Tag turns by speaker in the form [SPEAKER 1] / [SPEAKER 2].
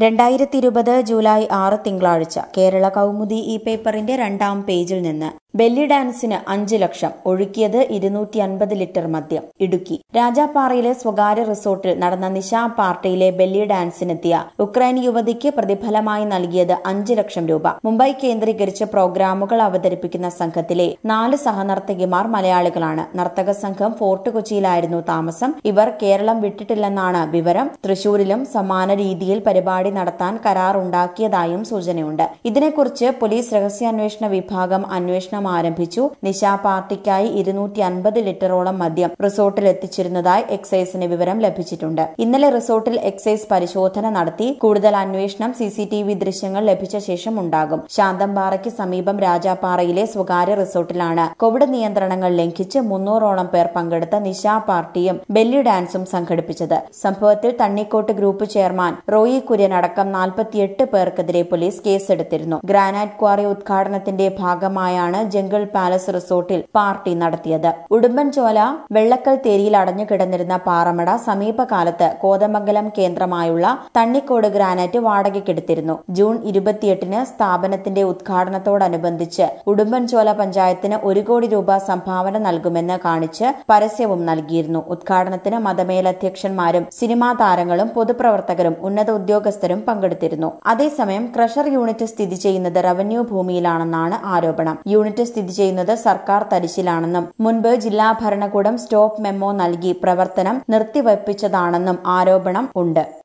[SPEAKER 1] രണ്ടായിരത്തി ഇരുപത് ജൂലൈ ആറ് തിങ്കളാഴ്ച കേരള കൗമുദി ഈ പേപ്പറിന്റെ രണ്ടാം പേജിൽ നിന്ന് ബെല്ലി ഡാൻസിന് അഞ്ച് ലക്ഷം ഒഴുക്കിയത് ഇരുന്നൂറ്റി അൻപത് ലിറ്റർ മദ്യം ഇടുക്കി രാജാപ്പാറയിലെ സ്വകാര്യ റിസോർട്ടിൽ നടന്ന നിശാ പാർട്ടിയിലെ ബെല്ലി ഡാൻസിനെത്തിയ ഉക്രൈൻ യുവതിക്ക് പ്രതിഫലമായി നൽകിയത് അഞ്ച് ലക്ഷം രൂപ മുംബൈ കേന്ദ്രീകരിച്ച് പ്രോഗ്രാമുകൾ അവതരിപ്പിക്കുന്ന സംഘത്തിലെ നാല് സഹനർത്തകിമാർ മലയാളികളാണ് നർത്തക സംഘം ഫോർട്ട് കൊച്ചിയിലായിരുന്നു താമസം ഇവർ കേരളം വിട്ടിട്ടില്ലെന്നാണ് വിവരം തൃശൂരിലും സമാന രീതിയിൽ പരിപാടി നടത്താൻ കരാർ ഉണ്ടാക്കിയതായും സൂചനയുണ്ട് ഇതിനെക്കുറിച്ച് പോലീസ് രഹസ്യാന്വേഷണ വിഭാഗം അന്വേഷണം ആരംഭിച്ചു നിശാ പാർട്ടിക്കായി ഇരുന്നൂറ്റി അൻപത് ലിറ്ററോളം മദ്യം റിസോർട്ടിൽ എത്തിച്ചിരുന്നതായി എക്സൈസിന് വിവരം ലഭിച്ചിട്ടുണ്ട് ഇന്നലെ റിസോർട്ടിൽ എക്സൈസ് പരിശോധന നടത്തി കൂടുതൽ അന്വേഷണം സിസിടിവി ദൃശ്യങ്ങൾ ലഭിച്ച ശേഷം ഉണ്ടാകും ശാന്തംപാറയ്ക്ക് സമീപം രാജാപ്പാറയിലെ സ്വകാര്യ റിസോർട്ടിലാണ് കോവിഡ് നിയന്ത്രണങ്ങൾ ലംഘിച്ച് മുന്നൂറോളം പേർ പങ്കെടുത്ത നിശാ പാർട്ടിയും ബെല്ലി ഡാൻസും സംഘടിപ്പിച്ചത് സംഭവത്തിൽ തണ്ണിക്കോട്ട് ഗ്രൂപ്പ് ചെയർമാൻ റോയി കുര്യൻ അടക്കം നാൽപ്പത്തിയെട്ട് പേർക്കെതിരെ പോലീസ് കേസെടുത്തിരുന്നു ഗ്രാനൈറ്റ് ക്വാറി ഉദ്ഘാടനത്തിന്റെ ഭാഗമായാണ് ജംഗിൾ പാലസ് റിസോർട്ടിൽ പാർട്ടി നടത്തിയത് ഉടുമ്പൻചോല വെള്ളക്കൽ തേരിയിൽ അടഞ്ഞുകിടന്നിരുന്ന പാറമട സമീപകാലത്ത് കോതമംഗലം കേന്ദ്രമായുള്ള തണ്ണിക്കോട് ഗ്രാനൈറ്റ് വാടകയ്ക്കെടുത്തിരുന്നു ജൂൺ ഇരുപത്തിയെട്ടിന് സ്ഥാപനത്തിന്റെ ഉദ്ഘാടനത്തോടനുബന്ധിച്ച് ഉടുമ്പൻചോല പഞ്ചായത്തിന് ഒരു കോടി രൂപ സംഭാവന നൽകുമെന്ന് കാണിച്ച് പരസ്യവും നൽകിയിരുന്നു ഉദ്ഘാടനത്തിന് മതമേലധ്യക്ഷന്മാരും സിനിമാ താരങ്ങളും പൊതുപ്രവർത്തകരും ഉന്നത ഉദ്യോഗസ്ഥരും പങ്കെടുത്തിരുന്നു അതേസമയം ക്രഷർ യൂണിറ്റ് സ്ഥിതി ചെയ്യുന്നത് റവന്യൂ ഭൂമിയിലാണെന്നാണ് ആരോപണം യൂണിറ്റ് സ്ഥിതി ചെയ്യുന്നത് സർക്കാർ തരിശിലാണെന്നും മുൻപ് ജില്ലാ ഭരണകൂടം സ്റ്റോപ്പ് മെമ്മോ നൽകി പ്രവർത്തനം നിർത്തിവയ്പ്പിച്ചതാണെന്നും ആരോപണം ഉണ്ട്